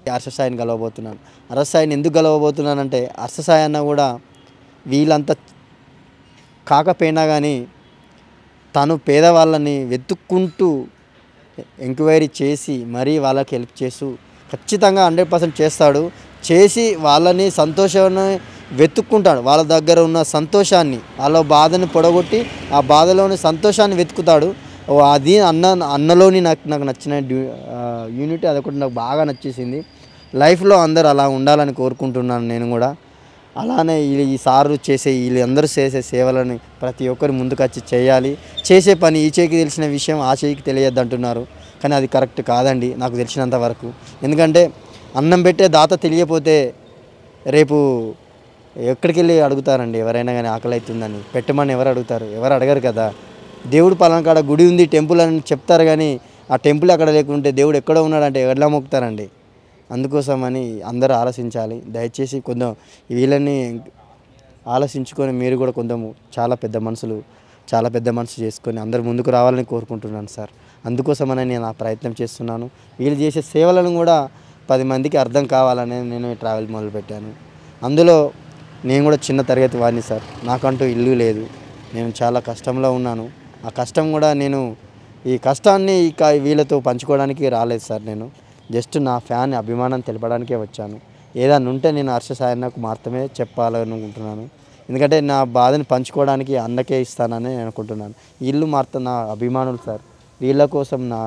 హర్షసాయిని గెలవబోతున్నాను హర్షసాయిని ఎందుకు గెలవబోతున్నానంటే హర్షసాయి అన్న కూడా వీళ్ళంతా కాకపోయినా కానీ తను పేదవాళ్ళని వెతుక్కుంటూ ఎంక్వైరీ చేసి మరీ వాళ్ళకి హెల్ప్ చేస్తూ ఖచ్చితంగా హండ్రెడ్ పర్సెంట్ చేస్తాడు చేసి వాళ్ళని సంతోషాన్ని వెతుక్కుంటాడు వాళ్ళ దగ్గర ఉన్న సంతోషాన్ని వాళ్ళ బాధని పొడగొట్టి ఆ బాధలోని సంతోషాన్ని వెతుకుతాడు ఓ అది అన్న అన్నలోని నాకు నాకు నచ్చిన డ్యూ యూనిటీ అదొకటి నాకు బాగా నచ్చేసింది లైఫ్లో అందరు అలా ఉండాలని కోరుకుంటున్నాను నేను కూడా అలానే ఈ- ఈ సారు చేసే వీళ్ళందరూ చేసే సేవలని ప్రతి ఒక్కరు ముందుకొచ్చి చేయాలి చేసే పని ఈ చేయికి తెలిసిన విషయం ఆ చేయికి తెలియద్దు అంటున్నారు కానీ అది కరెక్ట్ కాదండి నాకు తెలిసినంత వరకు ఎందుకంటే అన్నం పెట్టే దాత తెలియపోతే రేపు ఎక్కడికి వెళ్ళి అడుగుతారండి ఎవరైనా కానీ ఆకలి అవుతుందని పెట్టమని ఎవరు అడుగుతారు ఎవరు అడగరు కదా దేవుడు పలానా కాడ గుడి ఉంది టెంపుల్ అని చెప్తారు కానీ ఆ టెంపుల్ అక్కడ లేకుంటే దేవుడు ఎక్కడో ఉన్నాడంటే ఎలా మొక్కుతారండి అందుకోసమని అందరూ ఆలోచించాలి దయచేసి కొంచెం వీళ్ళని ఆలోచించుకొని మీరు కూడా కొంచెం చాలా పెద్ద మనసులు చాలా పెద్ద మనసు చేసుకొని అందరు ముందుకు రావాలని కోరుకుంటున్నాను సార్ అందుకోసమని నేను ఆ ప్రయత్నం చేస్తున్నాను వీళ్ళు చేసే సేవలను కూడా పది మందికి అర్థం కావాలని నేను ఈ ట్రావెల్ మొదలుపెట్టాను అందులో నేను కూడా చిన్న తరగతి వాడిని సార్ నాకంటూ ఇల్లు లేదు నేను చాలా కష్టంలో ఉన్నాను ఆ కష్టం కూడా నేను ఈ కష్టాన్ని ఇక వీళ్ళతో పంచుకోవడానికి రాలేదు సార్ నేను జస్ట్ నా ఫ్యాన్ అభిమానం తెలపడానికే వచ్చాను ఏదైనా ఉంటే నేను హర్ష సాయన్నకు మాత్రమే చెప్పాలనుకుంటున్నాను ఎందుకంటే నా బాధని పంచుకోవడానికి అన్నకే ఇస్తానని నేను అనుకుంటున్నాను ఇల్లు మాత్రం నా అభిమానులు సార్ వీళ్ళ కోసం నా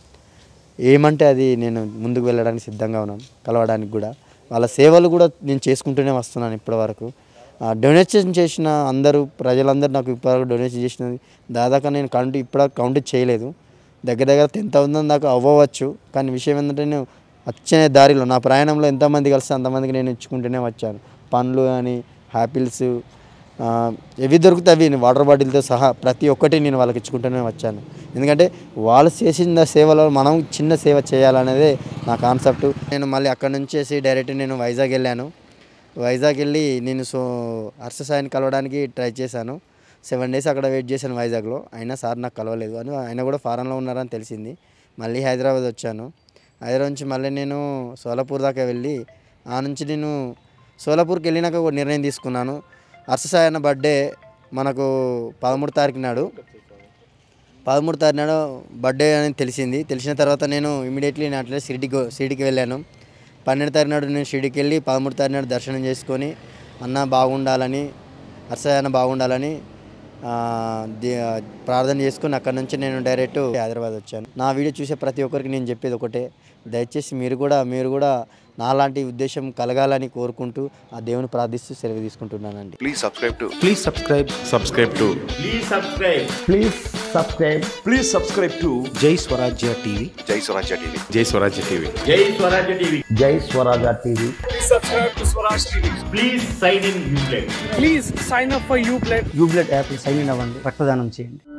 ఏమంటే అది నేను ముందుకు వెళ్ళడానికి సిద్ధంగా ఉన్నాను కలవడానికి కూడా వాళ్ళ సేవలు కూడా నేను చేసుకుంటూనే వస్తున్నాను ఇప్పటివరకు డొనేషన్ చేసిన అందరూ ప్రజలందరూ నాకు ఇప్పటివరకు డొనేషన్ చేసినది దాదాపు నేను కౌంట్ ఇప్పుడు కౌంట్ చేయలేదు దగ్గర దగ్గర టెన్ థౌసండ్ దాకా అవ్వవచ్చు కానీ విషయం ఏంటంటే నేను వచ్చే దారిలో నా ప్రయాణంలో ఎంతమంది కలిస్తే అంతమందికి నేను ఇచ్చుకుంటూనే వచ్చాను పండ్లు కానీ యాపిల్స్ ఆ, ఎవి దొరికితే అవి వాటర్ బాటిల్తో సహా ప్రతి ఒక్కటి నేను వాళ్ళకి ఇచ్చుకుంటూనే వచ్చాను ఎందుకంటే వాళ్ళు చేసిన సేవలో మనం చిన్న సేవ చేయాలనేదే నా కాన్సెప్ట్ నేను మళ్ళీ అక్కడ నుంచి డైరెక్ట్ నేను వైజాగ్ వెళ్ళాను వైజాగ్ వెళ్ళి నేను సో హర్ష సాయిని కలవడానికి ట్రై చేశాను సెవెన్ డేస్ అక్కడ వెయిట్ చేశాను వైజాగ్లో అయినా సార్ నాకు కలవలేదు అని ఆయన కూడా ఫారెన్లో ఉన్నారని తెలిసింది మళ్ళీ హైదరాబాద్ వచ్చాను హైదరాబాద్ నుంచి మళ్ళీ నేను సోలాపూర్ దాకా వెళ్ళి ఆ నుంచి నేను సోలాపూర్కి వెళ్ళినాక ఒక నిర్ణయం తీసుకున్నాను హర్ష సాయి అన్న బర్త్డే మనకు పదమూడు తారీఖు నాడు పదమూడు తారీఖు నాడు బర్త్డే అని తెలిసింది తెలిసిన తర్వాత నేను ఇమీడియట్లీ నేను అట్లే షిరిడికి షిరిడికి వెళ్ళాను పన్నెండు తారీఖు నాడు నేను షిరిడికి వెళ్ళి పదమూడు తారీఖు నాడు దర్శనం చేసుకొని అన్న బాగుండాలని హర్షయ్య అన్న బాగుండాలని ఆ, ది- ప్రార్థన చేసుకుని అక్కడ నుంచి నేను డైరెక్ట్ హైదరాబాద్ వచ్చాను నా వీడియో చూసే ప్రతి ఒక్కరికి నేను చెప్పేది ఒకటే దయచేసి మీరు కూడా మీరు కూడా నాలాంటి ఉద్దేశం కలగాలని కోరుకుంటూ ఆ దేవుని ప్రార్థిస్తూ సెలవు తీసుకుంటున్నానండి Please subscribe to Please subscribe. subscribe to Please subscribe. Please subscribe. please subscribe to Jai Swarajya TV. Jai Swarajya TV. Jai Swarajya TV. Jai Swarajya TV. Jai Swarajya TV. Please sign in Uplay. Please sign up for Uplay. యూబ్లెట్ app sign in అవ్వండి రక్తదానం చేయండి